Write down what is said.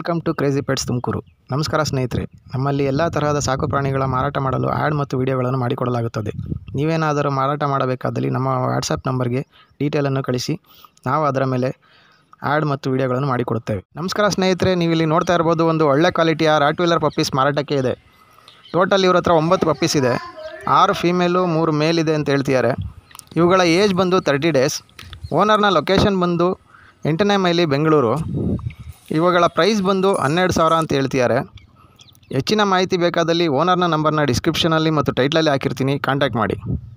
welcome to crazy pets Tumakuru ನಮಸ್ಕಾರ ಸ್ನೇಹಿತರೆ ನಮ್ಮಲ್ಲಿ ಎಲ್ಲ ತರಹದ ಸಾಕು ಪ್ರಾಣಿಗಳ ಮಾರಾಟ ಮಾಡಲು ಆ್ಯಡ್ ಮತ್ತು ವಿಡಿಯೋಗಳನ್ನು ಮಾಡಿಕೊಡಲಾಗುತ್ತದೆ ನೀವೇನಾದರೂ ಮಾರಾಟ ಮಾಡಬೇಕಾದಲ್ಲಿ ನಮ್ಮ ವಾಟ್ಸಪ್ ನಂಬರ್ಗೆ ಡೀಟೇಲನ್ನು ಕಳಿಸಿ ನಾವು ಅದರ ಮೇಲೆ ಆ್ಯಡ್ ಮತ್ತು ವಿಡಿಯೋಗಳನ್ನು ಮಾಡಿಕೊಡುತ್ತೇವೆ ನಮಸ್ಕಾರ ಸ್ನೇಹಿತರೆ ನೀವು ಇಲ್ಲಿ ನೋಡ್ತಾ ಇರ್ಬೋದು ಒಂದು ಒಳ್ಳೆ ಕ್ವಾಲಿಟಿಯ ರಾಟ್ ವೀಲರ್ ಪಪ್ಪೀಸ್ ಮಾರಾಟಕ್ಕೆ ಇದೆ ಟೋಟಲ್ ಇವ್ರ ಹತ್ರ ಒಂಬತ್ತು ಪಪ್ಪೀಸ್ ಇದೆ ಆರು ಫೀಮೇಲು ಮೂರು ಮೇಲ್ ಇದೆ ಅಂತ ಹೇಳ್ತಿದ್ದಾರೆ ಇವುಗಳ ಏಜ್ ಬಂದು ತರ್ಟಿ ಡೇಸ್ ಓನರ್ನ ಲೊಕೇಶನ್ ಬಂದು ಎಂಟನೇ ಮೈಲಿ ಬೆಂಗಳೂರು ಇವುಗಳ ಪ್ರೈಸ್ ಬಂದು ಹನ್ನೆರಡು ಸಾವಿರ ಅಂತ ಹೇಳ್ತಿದ್ದಾರೆ ಹೆಚ್ಚಿನ ಮಾಹಿತಿ ಬೇಕಾದಲ್ಲಿ ಓನರ್ನ ನಂಬರ್ನ ಡಿಸ್ಕ್ರಿಪ್ಷನಲ್ಲಿ ಮತ್ತು ಟೈಟ್ಲಲ್ಲಿ ಹಾಕಿರ್ತೀನಿ ಕಾಂಟ್ಯಾಕ್ಟ್ ಮಾಡಿ